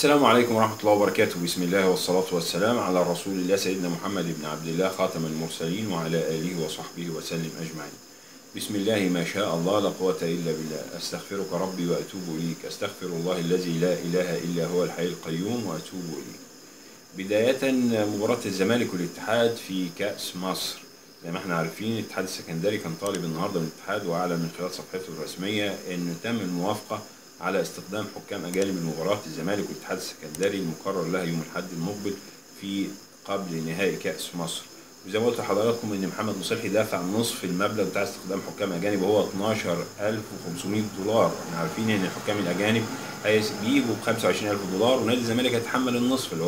السلام عليكم ورحمة الله وبركاته بسم الله والصلاة والسلام على رسول الله سيدنا محمد بن عبد الله خاتم المرسلين وعلى آله وصحبه وسلم أجمعين بسم الله ما شاء الله لا قوة إلا بالله أستغفرك ربي وأتوب إليك أستغفر الله الذي لا إله إلا هو الحي القيوم وأتوب إليه بداية مباراة الزمالك والاتحاد في كأس مصر زي ما احنا عارفين الاتحاد السكندري كان طالب النهارده من الاتحاد واعلن من خلال صفحته الرسميه انه تم الموافقه على استخدام حكام اجانب لمباراه الزمالك والاتحاد السكندري المقرر لها يوم الاحد المقبل في قبل نهائي كاس مصر وزي ما قلت لحضراتكم ان محمد مصلحي دافع نصف المبلغ بتاع استخدام حكام اجانب وهو 12500 دولار احنا عارفين ان الحكام الاجانب بيجوا ب 25000 دولار ونادي الزمالك هيتحمل النصف اللي هو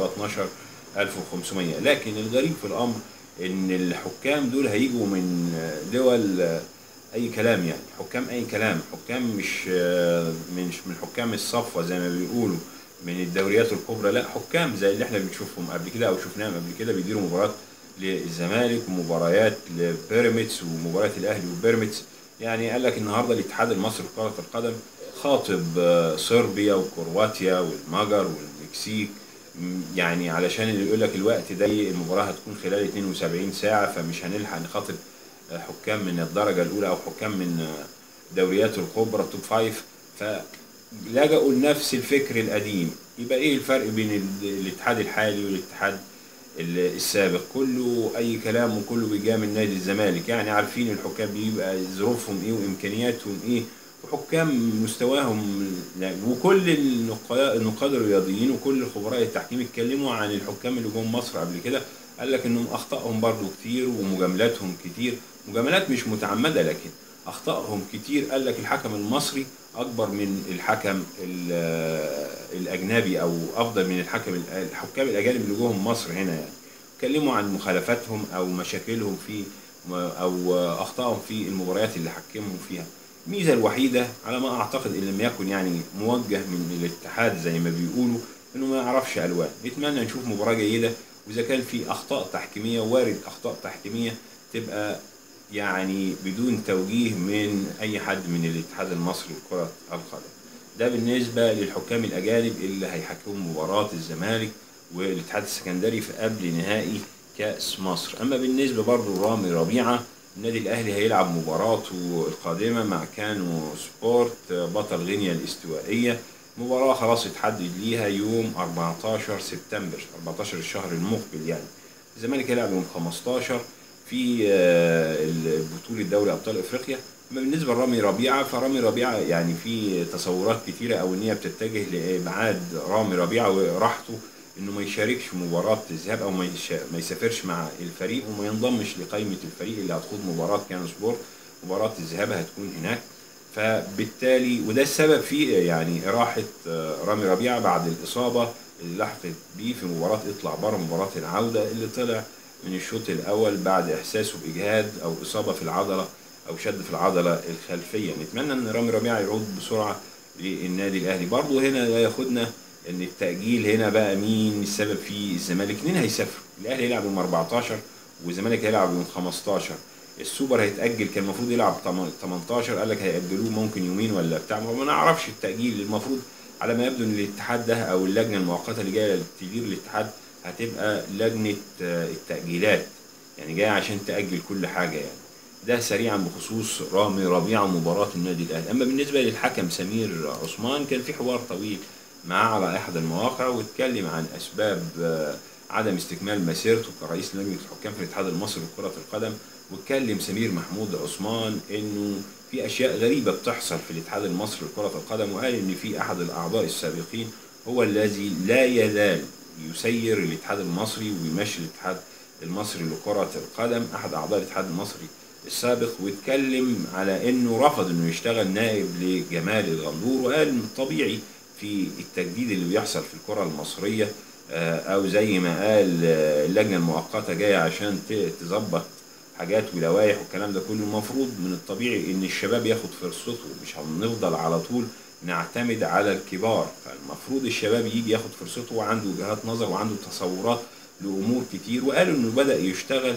12500 لكن الغريب في الامر ان الحكام دول هيجوا من دول اي كلام يعني حكام اي كلام حكام مش مش من حكام الصفوه زي ما بيقولوا من الدوريات الكبرى لا حكام زي اللي احنا بنشوفهم قبل كده او شفناهم قبل كده بيديروا مباريات للزمالك ومباريات لبيراميدز ومباريات الاهلي وبيراميدز يعني قال لك النهارده الاتحاد المصري لكره القدم خاطب صربيا وكرواتيا والمجر والمكسيك يعني علشان اللي يقول لك الوقت ده المباراه هتكون خلال 72 ساعه فمش هنلحق نخاطب حكام من الدرجه الاولى او حكام من دوريات الكبرى توب فايف فلجأوا لنفس الفكر القديم يبقى ايه الفرق بين الاتحاد الحالي والاتحاد السابق كله اي كلام وكله بيجامل نادي الزمالك يعني عارفين الحكام بيبقى ظروفهم ايه وامكانياتهم ايه وحكام مستواهم وكل النقاد الرياضيين وكل خبراء التحكيم اتكلموا عن الحكام اللي جم مصر قبل كده قال لك انهم اخطائهم برضو كتير ومجاملاتهم كتير مجاملات مش متعمده لكن اخطائهم كتير قال لك الحكم المصري اكبر من الحكم الاجنبي او افضل من الحكم الحكام الاجانب اللي جوهم مصر هنا يعني اتكلموا عن مخالفاتهم او مشاكلهم في او اخطائهم في المباريات اللي حكمهم فيها الميزه الوحيده على ما اعتقد ان لم يكن يعني موجه من الاتحاد زي ما بيقولوا انه ما يعرفش الوان نتمنى نشوف مباراه جيده واذا كان في اخطاء تحكيميه وارد اخطاء تحكيميه تبقى يعني بدون توجيه من اي حد من الاتحاد المصري لكره القدم ده بالنسبه للحكام الاجانب اللي هيحكموا مباراه الزمالك والاتحاد السكندري في قبل نهائي كاس مصر اما بالنسبه برضه رامي ربيعه النادي الاهلي هيلعب مباراته القادمه مع كانو سبورت بطل غينيا الاستوائيه مباراه خلاص اتحدد ليها يوم 14 سبتمبر 14 الشهر المقبل يعني الزمالك هيلعب يوم 15 في بطوله دوري ابطال افريقيا اما بالنسبه لرامي ربيعه فرامي ربيعه يعني في تصورات كتيره او ان هي بتتجه لابعاد رامي ربيعه وراحته انه ما يشاركش في مباراه الذهاب او ما, ما يسافرش مع الفريق وما ينضمش لقائمه الفريق اللي هتخوض مباراه كان سبورت مباراه الذهاب هتكون هناك فبالتالي وده السبب في يعني راحه رامي ربيعه بعد الاصابه اللي لحقت بيه في مباراه اطلع بره مباراه العوده اللي طلع من الشوط الاول بعد احساسه باجهاد او اصابه في العضله او شد في العضله الخلفيه نتمنى ان رامي ربيعه يعود بسرعه للنادي الاهلي برضه هنا لا ياخدنا ان التاجيل هنا بقى مين السبب فيه الزمالك اثنين هيسافروا الاهلي هيلعب يوم 14 والزمالك هيلعب يوم 15 السوبر هيتاجل كان المفروض يلعب 18 قال لك هيأجلوه ممكن يومين ولا بتاع ما نعرفش التاجيل المفروض على ما يبدو ان الاتحاد ده او اللجنه المؤقته اللي جايه تدير الاتحاد هتبقى لجنه التاجيلات يعني جايه عشان تاجل كل حاجه يعني ده سريعا بخصوص رامي ربيعه مباراه النادي الاهلي اما بالنسبه للحكم سمير عثمان كان في حوار طويل معاه على احد المواقع واتكلم عن اسباب عدم استكمال مسيرته كرئيس لجنه الحكام في الاتحاد المصري لكره القدم واتكلم سمير محمود عثمان انه في اشياء غريبه بتحصل في الاتحاد المصري لكره القدم وقال ان في احد الاعضاء السابقين هو الذي لا يزال يسير الاتحاد المصري ويمشي الاتحاد المصري لكره القدم احد اعضاء الاتحاد المصري السابق واتكلم على انه رفض انه يشتغل نائب لجمال الغندور وقال انه طبيعي في التجديد اللي بيحصل في الكره المصريه او زي ما قال اللجنه المؤقته جايه عشان تظبط حاجات ولوائح والكلام ده كله المفروض من الطبيعي ان الشباب ياخد فرصته مش هنفضل على طول نعتمد على الكبار فالمفروض الشباب يجي ياخد فرصته وعنده وجهات نظر وعنده تصورات لامور كتير وقالوا انه بدا يشتغل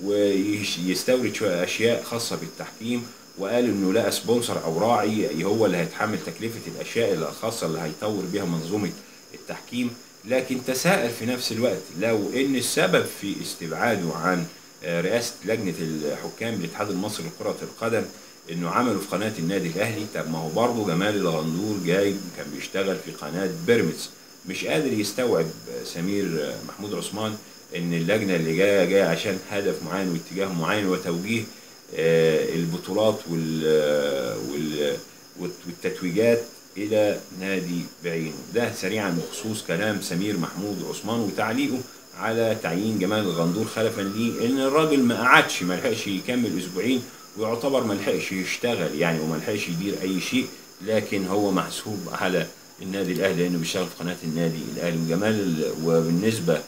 ويستورد شويه اشياء خاصه بالتحكيم وقال انه لقى سبونسر او راعي هو اللي هيتحمل تكلفه الاشياء الخاصه اللي هيطور بيها منظومه التحكيم لكن تساءل في نفس الوقت لو ان السبب في استبعاده عن آه، رئاسه لجنه الحكام بالاتحاد المصري لكره القدم انه عمله في قناه النادي الاهلي طب ما هو برضه جمال الغندور جاي كان بيشتغل في قناه بيراميدز مش قادر يستوعب سمير محمود عثمان ان اللجنه اللي جايه جايه عشان هدف معين واتجاه معين وتوجيه آه، البطولات وال- وال- والتتويجات الى نادي بعينه ده سريعا بخصوص كلام سمير محمود عثمان وتعليقه على تعيين جمال الغندور خلفا ليه ان الراجل ما قعدش ما لحقش يكمل اسبوعين ويعتبر ما لحقش يشتغل يعني وما لحقش يدير اي شيء لكن هو محسوب على النادي الاهلي لانه بيشتغل في قناه النادي الاهلي وجمال وبالنسبه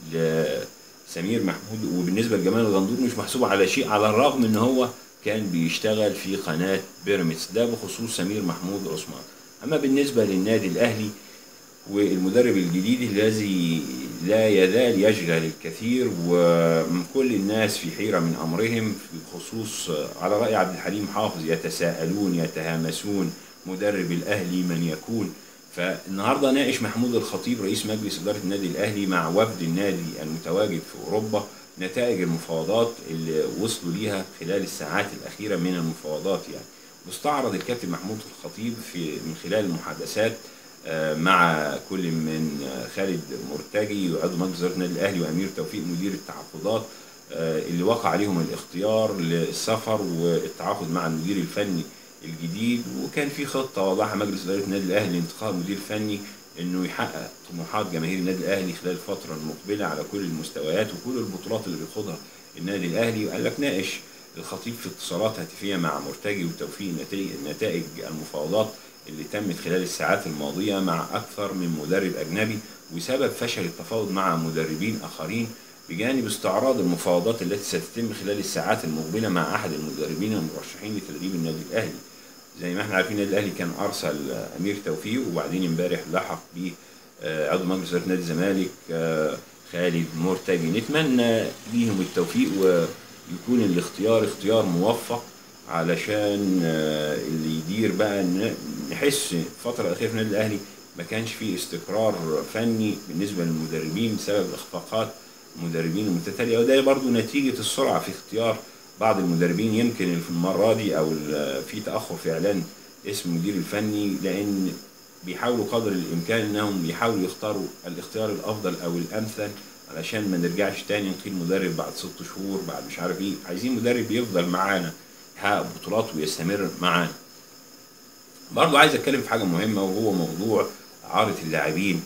لسمير محمود وبالنسبه لجمال الغندور مش محسوب على شيء على الرغم ان هو كان بيشتغل في قناه بيراميدز ده بخصوص سمير محمود عثمان اما بالنسبه للنادي الاهلي والمدرب الجديد الذي لا يزال يشغل الكثير وكل الناس في حيرة من أمرهم في خصوص على رأي عبد الحليم حافظ يتساءلون يتهامسون مدرب الأهلي من يكون فالنهارده ناقش محمود الخطيب رئيس مجلس إدارة النادي الأهلي مع وفد النادي المتواجد في أوروبا نتائج المفاوضات اللي وصلوا ليها خلال الساعات الأخيرة من المفاوضات يعني واستعرض الكابتن محمود الخطيب في من خلال المحادثات آه، مع كل من آه، خالد مرتجي عضو مجلس اداره النادي الاهلي وامير توفيق مدير التعاقدات آه، اللي وقع عليهم الاختيار للسفر والتعاقد مع المدير الفني الجديد وكان في خطه وضعها مجلس اداره النادي الاهلي لانتقاء مدير فني انه يحقق طموحات جماهير النادي الاهلي خلال الفتره المقبله على كل المستويات وكل البطولات اللي بيخوضها النادي الاهلي وقال لك ناقش الخطيب في اتصالات هاتفيه مع مرتجي وتوفيق نتائج نتائج المفاوضات اللي تمت خلال الساعات الماضية مع أكثر من مدرب أجنبي وسبب فشل التفاوض مع مدربين آخرين بجانب استعراض المفاوضات التي ستتم خلال الساعات المقبلة مع أحد المدربين المرشحين لتدريب النادي الأهلي زي ما احنا عارفين النادي الأهلي كان أرسل أمير توفيق وبعدين امبارح لحق به آه، عضو مجلس إدارة نادي الزمالك آه، خالد مرتجي نتمنى ليهم التوفيق ويكون الاختيار اختيار موفق علشان آه، اللي يدير بقى ن- نحس الفترة الأخيرة في النادي الأهلي ما كانش فيه استقرار فني بالنسبة للمدربين بسبب إخفاقات المدربين المتتالية وده برضو نتيجة السرعة في اختيار بعض المدربين يمكن في المرة دي أو ال- في تأخر في إعلان اسم المدير الفني لأن بيحاولوا قدر الإمكان إنهم يحاولوا يختاروا الاختيار الأفضل أو الأمثل علشان ما نرجعش تاني نقيل مدرب بعد ست شهور بعد مش عارف ايه عايزين مدرب يفضل معانا يحقق بطولات ويستمر معانا برضو عايز اتكلم في حاجه مهمه وهو موضوع عارة اللاعبين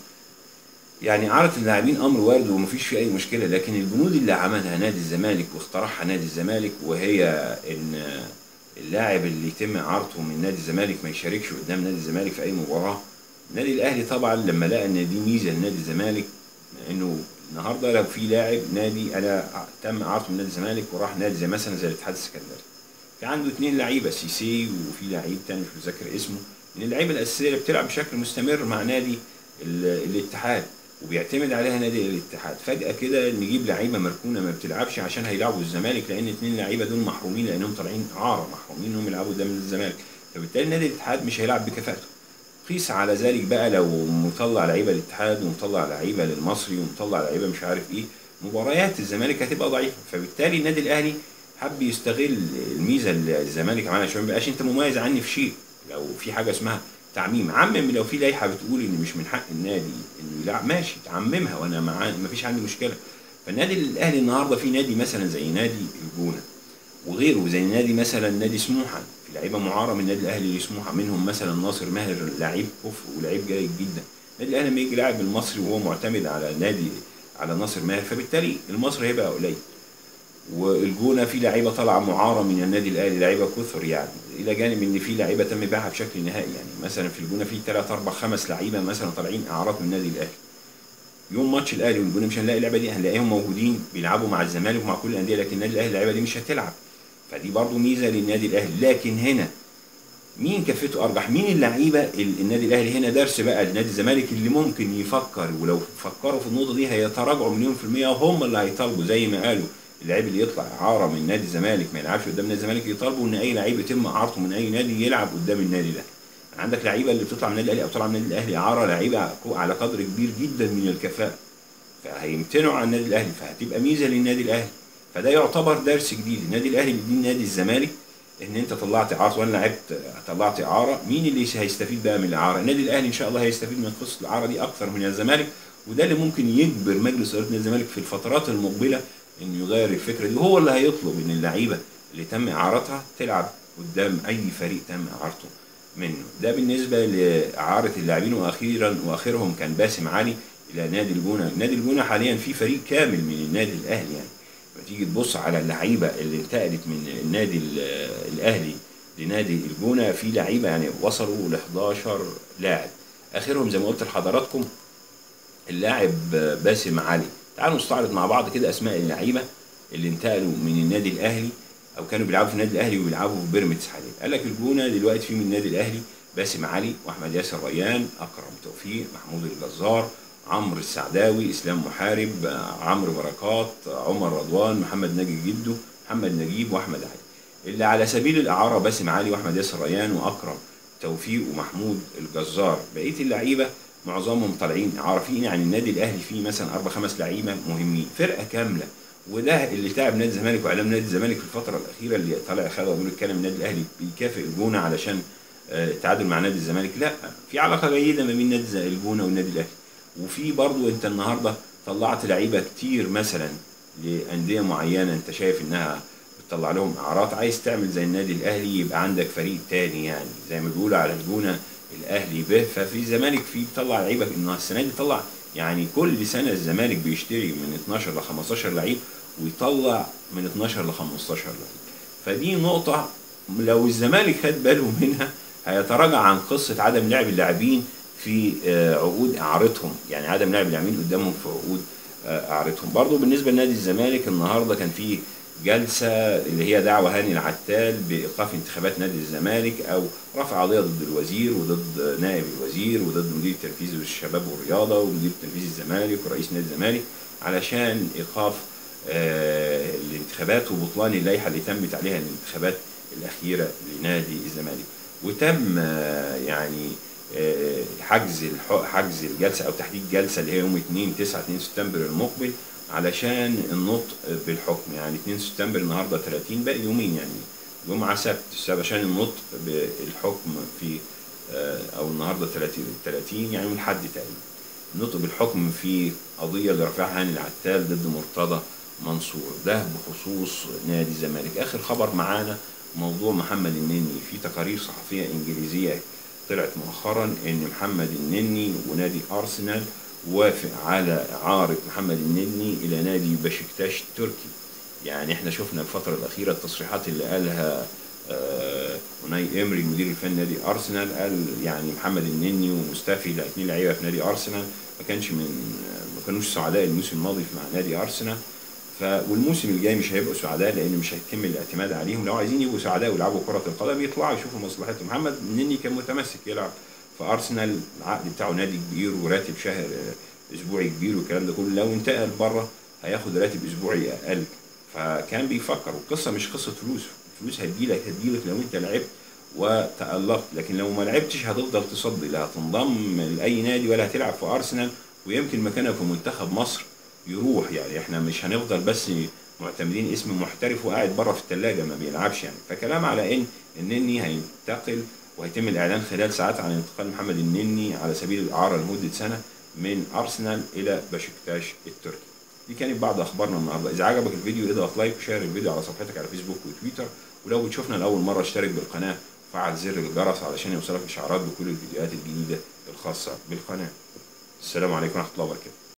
يعني عارة اللاعبين امر وارد ومفيش فيه اي مشكله لكن البنود اللي عملها نادي الزمالك واخترعها نادي الزمالك وهي ان اللاعب اللي يتم اعارته من نادي الزمالك ما يشاركش قدام نادي الزمالك في اي مباراه النادي الاهلي طبعا لما لقى ان دي ميزه لنادي الزمالك انه النهارده لو في لاعب نادي انا تم اعارته من نادي الزمالك وراح نادي زي مثلا زي الاتحاد السكندري في عنده اثنين لعيبه سيسي وفي لعيب تاني مش متذكر اسمه من اللعيبه الاساسيه اللي بتلعب بشكل مستمر مع نادي ال- الاتحاد وبيعتمد عليها نادي الاتحاد فجاه كده نجيب لعيبه مركونه ما بتلعبش عشان هيلعبوا الزمالك لان اثنين لعيبه دول محرومين لانهم طالعين اعاره محرومين انهم يلعبوا قدام الزمالك فبالتالي نادي الاتحاد مش هيلعب بكفاءته قيس على ذلك بقى لو مطلع لعيبه للاتحاد ومطلع لعيبه للمصري ومطلع لعيبه مش عارف ايه مباريات الزمالك هتبقى ضعيفه فبالتالي النادي الاهلي حب يستغل الميزه اللي الزمالك عملها عشان ما يبقاش انت مميز عني في شيء لو في حاجه اسمها تعميم عمم لو في لائحه بتقول ان مش من حق النادي انه يلعب ماشي تعممها وانا مع ما فيش عندي مشكله فالنادي الاهلي النهارده في نادي مثلا زي نادي الجونه وغيره زي نادي مثلا نادي سموحه في لعيبه معاره من النادي الاهلي لسموحه منهم مثلا ناصر ماهر لعيب كفء ولعيب جيد جدا النادي الاهلي لما يجي لاعب المصري وهو معتمد على نادي على ناصر ماهر فبالتالي المصري هيبقى قليل والجونه في لعيبه طالعه معاره من النادي الاهلي لعيبه كثر يعني الى جانب ان في لعيبه تم بيعها بشكل نهائي يعني مثلا في الجونه في ثلاث اربع خمس لعيبه مثلا طالعين اعارات من النادي الاهلي يوم ماتش الاهلي والجونه مش هنلاقي اللعبه دي هنلاقيهم موجودين بيلعبوا مع الزمالك ومع كل الانديه لكن النادي الاهلي اللعيبه دي مش هتلعب فدي برضو ميزه للنادي الاهلي لكن هنا مين كفته ارجح مين اللعيبه ال- النادي الاهلي هنا درس بقى لنادي الزمالك اللي ممكن يفكر ولو فكروا في النقطه دي هيتراجعوا مليون في الميه وهم اللي هيطالبوا زي ما قالوا اللعيب اللي يطلع اعاره من نادي الزمالك ما يلعبش قدام نادي الزمالك يطالبوا ان اي لعيب يتم اعارته من اي نادي يلعب قدام النادي ده عندك لعيبه اللي بتطلع من النادي الاهلي او طالعه من النادي الاهلي اعاره لعيبه على قدر كبير جدا من الكفاءه فهيمتنعوا عن النادي الاهلي فهتبقى ميزه للنادي الاهلي فده يعتبر درس جديد النادي الاهلي بيدين نادي الزمالك ان انت طلعت اعاره وانا لعبت طلعت اعاره مين اللي هيستفيد بقى من الاعاره النادي الاهلي ان شاء الله هيستفيد من قصه الاعاره دي اكثر من الزمالك وده اللي ممكن يجبر مجلس اداره نادي الزمالك في الفترات المقبله انه يغير الفكره دي وهو اللي هيطلب ان اللعيبه اللي تم اعارتها تلعب قدام اي فريق تم اعارته منه ده بالنسبه لاعاره اللاعبين واخيرا واخرهم كان باسم علي الى نادي الجونه نادي الجونه حاليا في فريق كامل من النادي الاهلي يعني لما تيجي تبص على اللعيبه اللي انتقلت من النادي الاهلي لنادي الجونه في لعيبه يعني وصلوا ل 11 لاعب اخرهم زي ما قلت لحضراتكم اللاعب باسم علي تعالوا نستعرض مع بعض كده اسماء اللعيبه اللي انتقلوا من النادي الاهلي او كانوا بيلعبوا في النادي الاهلي وبيلعبوا في بيراميدز حاليا قال لك الجونه دلوقتي في من النادي الاهلي باسم علي واحمد ياسر ريان اكرم توفيق محمود الجزار عمرو السعداوي اسلام محارب عمرو بركات عمر رضوان محمد ناجي جدو محمد نجيب واحمد علي اللي على سبيل الاعاره باسم علي واحمد ياسر ريان واكرم توفيق ومحمود الجزار بقيه اللعيبه معظمهم طالعين عارفين يعني النادي الاهلي فيه مثلا اربع خمس لعيبه مهمين فرقه كامله وده اللي تعب نادي الزمالك واعلام نادي الزمالك في الفتره الاخيره اللي طالع خالد بيقول الكلام النادي الاهلي بيكافئ الجونه علشان التعادل مع نادي الزمالك لا في علاقه جيده ما بين نادي الجونه والنادي الاهلي وفي برضو انت النهارده طلعت لعيبه كتير مثلا لانديه معينه انت شايف انها بتطلع لهم اعراض عايز تعمل زي النادي الاهلي يبقى عندك فريق تاني يعني زي ما بيقولوا على الجونه الاهلي به ففي الزمالك في بيطلع لعيبه انه السنه دي طلع يعني كل سنه الزمالك بيشتري من 12 ل 15 لعيب ويطلع من 12 ل 15 لعيب فدي نقطه لو الزمالك خد باله منها هيتراجع عن قصه عدم لعب اللاعبين في عقود اعارتهم يعني عدم لعب اللاعبين قدامهم في عقود اعارتهم برضه بالنسبه لنادي الزمالك النهارده كان في جلسه اللي هي دعوه هاني العتال بايقاف انتخابات نادي الزمالك او رفع قضيه ضد الوزير وضد نائب الوزير وضد مدير التنفيذي للشباب والرياضه ومدير التنفيذي الزمالك ورئيس نادي الزمالك علشان ايقاف آه الانتخابات وبطلان اللائحه اللي تمت عليها الانتخابات الاخيره لنادي الزمالك وتم آه يعني آه حجز حجز الجلسه او تحديد جلسه اللي هي يوم 2 9 2 سبتمبر المقبل علشان النطق بالحكم يعني 2 سبتمبر النهارده 30 باقي يومين يعني جمعه سبت عشان النطق بالحكم في او النهارده 30 30 يعني يوم الاحد تقريبا النطق بالحكم في قضيه اللي رفعها هاني العتال ضد مرتضى منصور ده بخصوص نادي الزمالك اخر خبر معانا موضوع محمد النني في تقارير صحفيه انجليزيه طلعت مؤخرا ان محمد النني ونادي ارسنال وافق على إعارة محمد النني إلى نادي بشكتاش التركي يعني احنا شفنا الفترة الأخيرة التصريحات اللي قالها أوناي إمري مدير الفني نادي أرسنال قال يعني محمد النني ومستافي الاثنين لعيبة في نادي أرسنال ما كانش من ما كانوش سعداء الموسم الماضي مع نادي أرسنال ف والموسم الجاي مش هيبقوا سعداء لان مش هيتم الاعتماد عليهم لو عايزين يبقوا سعداء ويلعبوا كره القدم يطلعوا يشوفوا مصلحتهم محمد النني كان متمسك يلعب في ارسنال العقد بتاعه نادي كبير وراتب شهر اسبوعي كبير والكلام ده كله لو انتقل بره هياخد راتب اسبوعي اقل فكان بيفكر والقصه مش قصه فلوس فلوس هتجيلك هتجيلك لو انت لعبت وتألقت لكن لو ما لعبتش هتفضل تصدي لا هتنضم لاي نادي ولا هتلعب في ارسنال ويمكن مكانك في منتخب مصر يروح يعني احنا مش هنفضل بس معتمدين اسم محترف وقاعد بره في الثلاجه ما بيلعبش يعني فكلام على ان النني هينتقل وهيتم الاعلان خلال ساعات عن انتقال محمد النني على سبيل الاعاره لمده سنه من ارسنال الى بشكتاش التركي. دي كانت بعض اخبارنا النهارده، اذا عجبك الفيديو اضغط لايك وشير الفيديو على صفحتك على فيسبوك وتويتر، ولو بتشوفنا لاول مره اشترك بالقناه وفعل زر الجرس علشان يوصلك اشعارات بكل الفيديوهات الجديده الخاصه بالقناه. السلام عليكم ورحمه الله وبركاته.